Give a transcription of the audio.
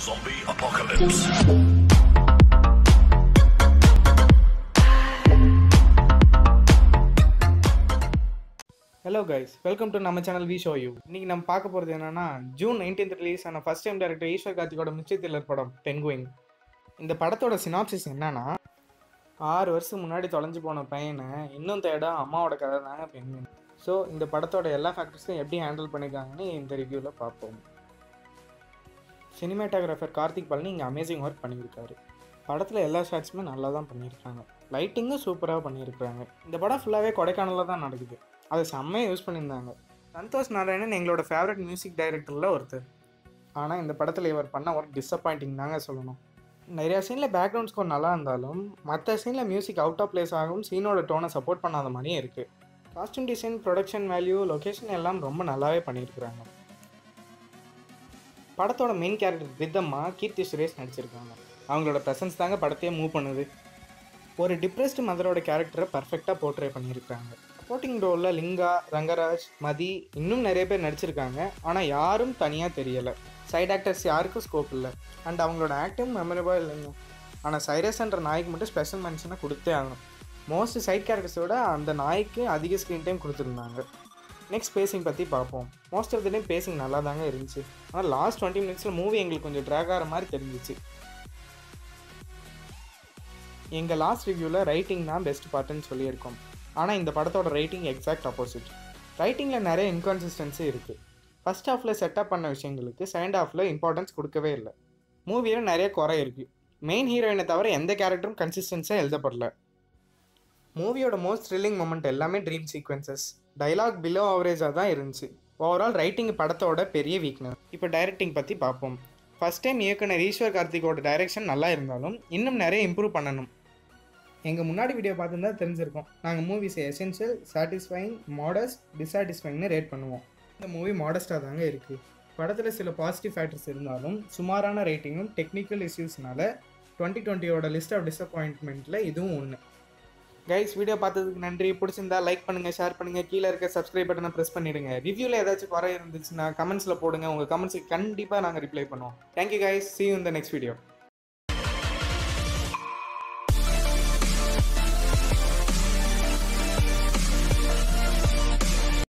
Zombie apocalypse. Hello guys welcome to நம்ம channel we show you இன்னைக்கு நம்ம பார்க்க போகிறது என்னன்னா ஜூன் நைன்டீன்த் ரிலீஸ் ஆன ஃபர்ஸ்ட் டைம் டேரக்டர் ஈஸ்வர் கார்த்திகோட மிஸ்டர் த்ரில்லர் படம் பெங்குவின் இந்த படத்தோட சினாப்சிஸ் என்னன்னா ஆறு வருஷம் முன்னாடி தொலைஞ்சு போன பையனை இன்னும் தேட அம்மாவோட கதை தாங்க பெங்குவின் ஸோ இந்த படத்தோட எல்லா ஃபேக்டர்ஸையும் எப்படி ஹேண்டில் பண்ணியிருக்காங்கன்னு இந்த ரிவ்யூவில் பார்ப்போம் சினிமாட்டோகிராஃபர் கார்த்திக் பழனி இங்கே அமேசிங் ஒர்க் பண்ணியிருக்காரு படத்தில் எல்லா ஷாட்ஸுமே நல்லா தான் பண்ணியிருக்காங்க லைட்டிங்கும் சூப்பராக பண்ணியிருக்காங்க இந்த படம் ஃபுல்லாகவே கொடைக்கானலில் தான் நடக்குது அதை செம்மையாக யூஸ் பண்ணியிருந்தாங்க சந்தோஷ் நாராயணன் எங்களோட ஃபேவரட் மியூசிக் டைரக்டரில் ஒருத்தர் ஆனால் இந்த படத்தில் இவர் பண்ண ஒர்க் டிசப்பாயிண்டிங் தாங்க சொல்லணும் நிறையா சீனில் பேக்ரவுண்ட் ஸ்கோர் நல்லா இருந்தாலும் மற்ற சீனில் மியூசிக் அவுட் ஆஃப் பிளேஸ் ஆகும் சீனோட டோனை சப்போர்ட் பண்ணாத மாதிரியும் இருக்குது costume design production value location எல்லாம் ரொம்ப நல்லாவே பண்ணியிருக்கிறாங்க படத்தோட மெயின் கேரக்டர் ரித்தம்மா கீர்த்தி சுரேஷ் நடிச்சிருக்காங்க அவங்களோட ப்ரெசன்ஸ் தாங்க படத்தையே மூவ் பண்ணுது ஒரு டிப்ரெஸ்டு மதரோட கேரக்டரை பர்ஃபெக்டாக போர்ட்ரே பண்ணியிருக்காங்க சப்போர்ட்டிங் ரோலில் லிங்கா ரங்கராஜ் மதி இன்னும் நிறைய பேர் நடிச்சிருக்காங்க ஆனால் யாரும் தனியாக தெரியலை சைட் ஆக்டர்ஸ் யாருக்கும் ஸ்கோப் இல்லை அண்ட் அவங்களோட ஆக்டிங் மெமரபிள் இல்லைங்க ஆனால் சைரஸ்ன்ற நாய்க்கு மட்டும் ஸ்பெஷல் மென்ஷனை கொடுத்தே ஆகணும் மோஸ்ட் சைட் கேரக்டர்ஸோட அந்த நாய்க்கு அதிக ஸ்க்ரீன் டைம் கொடுத்துருந்தாங்க நெக்ஸ்ட் பேசிங் பற்றி பார்ப்போம் most of the time pacing நல்லா தாங்க இருந்துச்சு ஆனால் லாஸ்ட் டுவெண்ட்டி மினிட்ஸில் மூவி எங்களுக்கு கொஞ்சம் ட்ராக் ஆகிற மாதிரி தெரிஞ்சிச்சு எங்கள் லாஸ்ட் ரிவ்யூவில் ரைட்டிங் தான் பெஸ்ட் பார்ட்டுன்னு சொல்லியிருக்கோம் ஆனால் இந்த படத்தோட ரைட்டிங் எக்ஸாக்ட் ஆப்போசிட் ரைட்டிங்கில் நிறைய இன்கான்சிஸ்டன்சி இருக்குது ஃபஸ்ட் ஹாஃபில் செட்டப் பண்ண விஷயங்களுக்கு செகண்ட் ஹாஃபில் இம்பார்ட்டன்ஸ் கொடுக்கவே இல்லை மூவியில் நிறைய குறை இருக்குது மெயின் ஹீரோயினை தவிர எந்த கேரக்டரும் கன்சிஸ்டன்ஸாக எழுதப்படல மூவியோட மோஸ்ட் த்ரில்லிங் மூமெண்ட் எல்லாமே ட்ரீம் சீக்வன்சஸ் டைலாக் பிலோ ஆவரேஜாக தான் இருந்துச்சு ஓவரால் ரைட்டிங் படத்தோட பெரிய வீக்னஸ் இப்போ டைரக்டிங் பற்றி பார்ப்போம் ஃபஸ்ட் டைம் இயக்குனர் ஈஸ்வர் கார்த்திகோட டைரக்ஷன் நல்லா இருந்தாலும் இன்னும் நிறைய இம்ப்ரூவ் பண்ணணும் எங்கள் முன்னாடி வீடியோ பார்த்துருந்தா தெரிஞ்சிருக்கோம் நாங்கள் மூவிஸை எசென்ஷியல் சாட்டிஸ்ஃபைங் மாடஸ்ட் டிஸாட்டிஸ்ஃபைங்னு ரேட் பண்ணுவோம் இந்த மூவி மாடஸ்ட்டாக தாங்க இருக்குது படத்தில் சில பாசிட்டிவ் ஃபேக்டர்ஸ் இருந்தாலும் சுமாரான ரேட்டிங்கும் டெக்னிக்கல் இஷ்யூஸ்னால டுவெண்ட்டி டுவெண்ட்டியோட லிஸ்ட் ஆஃப் டிசப்பாயின்ட்மெண்ட்டில் இதுவும் ஒன்று கைஸ் வீடியோ பார்த்ததுக்கு நன்றி பிடிச்சிருந்தா லைக் பண்ணுங்கள் ஷேர் பண்ணுங்கள் கீழே இருக்க சப்ஸ்கிரைப் பட்டனை ப்ரெஸ் பண்ணிடுங்க ரிவ்யூவில் ஏதாச்சும் குறை இருந்துச்சுன்னா கமெண்ட்ஸில் போடுங்க உங்கள் கமெண்ட்ஸுக்கு கண்டிப்பாக நாங்கள் ரிப்ளை பண்ணுவோம் thank you guys see you in the next video